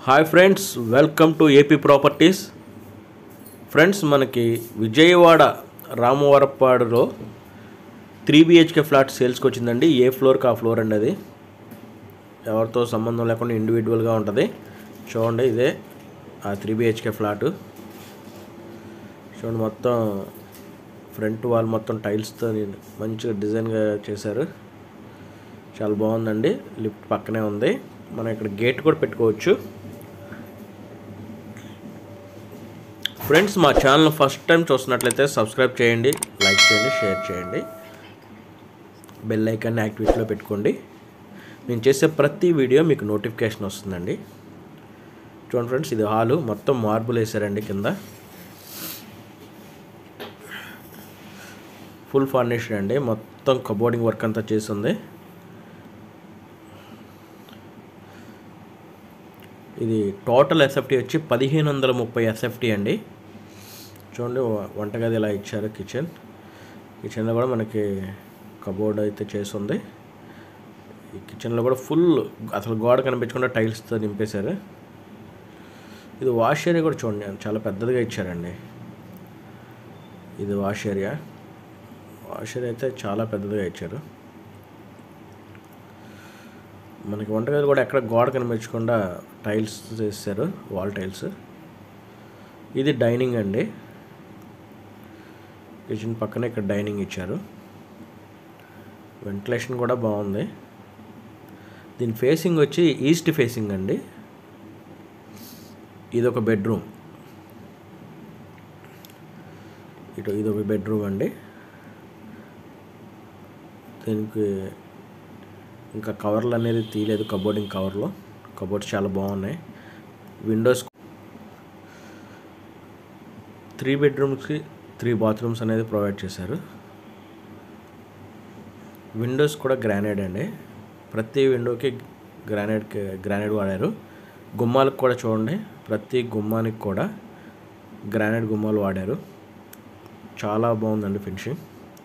hi friends welcome to AP properties friends మనకి విజయవాడ రామవరపాడులో three BHK flat సేల్స్కి వచ్చిందండి ఏ ఫ్లోర్కి ఆ ఫ్లోర్ అండి అది ఎవరితో సంబంధం లేకుండా ఇండివిజువల్గా ఉంటుంది చూడండి ఇదే ఆ త్రీ బిహెచ్కే ఫ్లాట్ చూడండి మొత్తం ఫ్రంట్ వాల్ మొత్తం టైల్స్తో మంచిగా డిజైన్గా చేశారు చాలా బాగుందండి లిఫ్ట్ పక్కనే ఉంది మనం ఇక్కడ గేట్ కూడా పెట్టుకోవచ్చు ఫ్రెండ్స్ మా ఛానల్ ఫస్ట్ టైం చూస్తున్నట్లయితే సబ్స్క్రైబ్ చేయండి లైక్ చేయండి షేర్ చేయండి బెల్ ఐకాన్ని యాక్టివేట్లో పెట్టుకోండి నేను చేసే ప్రతి వీడియో మీకు నోటిఫికేషన్ వస్తుందండి చూడండి ఫ్రెండ్స్ ఇది హాలు మొత్తం మార్బుల్ వేసారండి కింద ఫుల్ ఫర్నిష్డ్ అండి మొత్తం కబోర్డింగ్ వర్క్ అంతా చేసింది ఇది టోటల్ ఎస్ఎఫ్టీ వచ్చి పదిహేను వందల ముప్పై ఎస్ఎఫ్టీ అండి చూడండి వ- వంటగది ఇలా ఇచ్చారు కిచెన్ కిచెన్లో కూడా మనకి కబోర్డ్ అయితే చేస్తుంది ఈ కిచెన్లో కూడా ఫుల్ అసలు గోడ కనిపించకుండా టైల్స్తో నింపేశారు ఇది వాష్ ఏరియా కూడా చూడండి చాలా పెద్దదిగా ఇచ్చారండి ఇది వాష్ ఏరియా వాష్ ఏరియా అయితే చాలా పెద్దదిగా ఇచ్చారు మనకి వంటగది కూడా ఎక్కడ గోడ కనిపించకుండా టైల్స్ చేశారు వాల్ టైల్స్ ఇది డైనింగ్ అండి కిచెన్ పక్కనే ఇక్కడ డైనింగ్ ఇచ్చారు వెంటిలేషన్ కూడా బాగుంది దీని ఫేసింగ్ వచ్చి ఈస్ట్ ఫేసింగ్ అండి ఇది ఒక బెడ్రూమ్ ఇటు ఇది ఒక బెడ్రూమ్ అండి దీనికి ఇంకా కవర్లు అనేది తీయలేదు కబోర్డింగ్ కవర్లో కబోర్డ్స్ చాలా బాగున్నాయి విండోస్ త్రీ బెడ్రూమ్స్కి త్రీ బాత్రూమ్స్ అనేది ప్రొవైడ్ చేశారు విండోస్ కూడా గ్రానైడ్ అండి ప్రతి విండోకి గ్రానైడ్ గ్రానైడ్ వాడారు గుమ్మాలకు కూడా చూడండి ప్రతి గుమ్మానికి కూడా గ్రానైడ్ గుమ్మాలు వాడారు చాలా బాగుందండి ఫినిషింగ్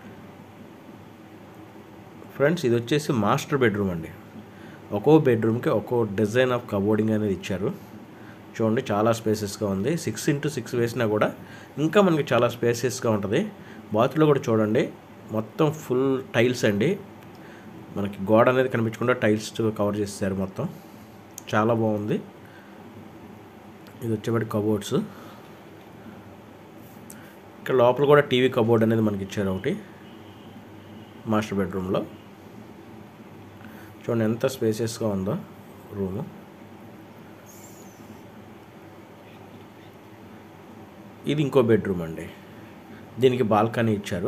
ఫ్రెండ్స్ ఇది వచ్చేసి మాస్టర్ బెడ్రూమ్ అండి ఒక్కో బెడ్రూమ్కి ఒక్కో డిజైన్ ఆఫ్ కబోర్డింగ్ అనేది ఇచ్చారు చూడండి చాలా స్పేసెస్గా ఉంది సిక్స్ ఇంటూ సిక్స్ వేసినా కూడా ఇంకా మనకి చాలా స్పేసెస్గా ఉంటుంది బాత్రూంలో కూడా చూడండి మొత్తం ఫుల్ టైల్స్ అండి మనకి గోడ అనేది కనిపించకుండా టైల్స్ కవర్ చేశారు మొత్తం చాలా బాగుంది ఇది వచ్చేబట్టి కబోర్డ్స్ ఇక్కడ లోపల కూడా టీవీ కబోర్డ్ అనేది మనకి ఇచ్చారు ఒకటి మాస్టర్ బెడ్రూమ్లో చూడండి ఎంత స్పేసియస్గా ఉందో రూము ఇది ఇంకో బెడ్రూమ్ అండి దీనికి బాల్కనీ ఇచ్చారు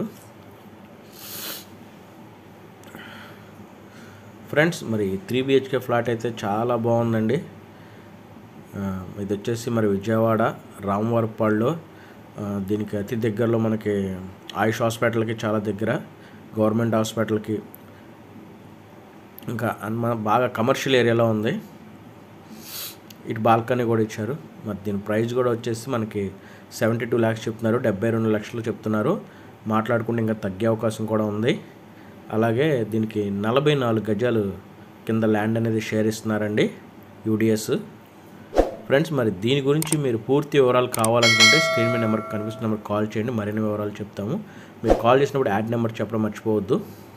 ఫ్రెండ్స్ మరి త్రీ బిహెచ్కే ఫ్లాట్ అయితే చాలా బాగుందండి ఆ, ఇది వచ్చేసి మరి విజయవాడ రామవరపాడులో ఆ, దీనికి అతి దగ్గరలో మనకి ఆయుష్ హాస్పిటల్కి చాలా దగ్గర గవర్నమెంట్ హాస్పిటల్కి ఇంకా అన్మ బాగా కమర్షియల్ ఏరియాలో ఉంది ఇటు బాల్కనీ కూడా ఇచ్చారు మరి దీని ప్రైస్ కూడా వచ్చేసి మనకి సెవెంటీ టూ ల్యాక్స్ చెప్తున్నారు డెబ్బై రెండు లక్షలు చెప్తున్నారు మాట్లాడుకుంటే ఇంకా తగ్గే అవకాశం కూడా ఉంది అలాగే దీనికి నలభై నాలుగు గజాలు కింద ల్యాండ్ అనేది షేర్ ఇస్తున్నారండి యూడిఎస్ ఫ్రెండ్స్ మరి దీని గురించి మీరు పూర్తి వివరాలు కావాలనుకుంటే స్క్రీన్ మీద నెంబర్ కనిపిస్తున్న నెంబర్ కాల్ చేయండి మరిన్ని వివరాలు చెప్తాము మీరు కాల్ చేసినప్పుడు యాడ్ నెంబర్ చెప్పడం మర్చిపోవద్దు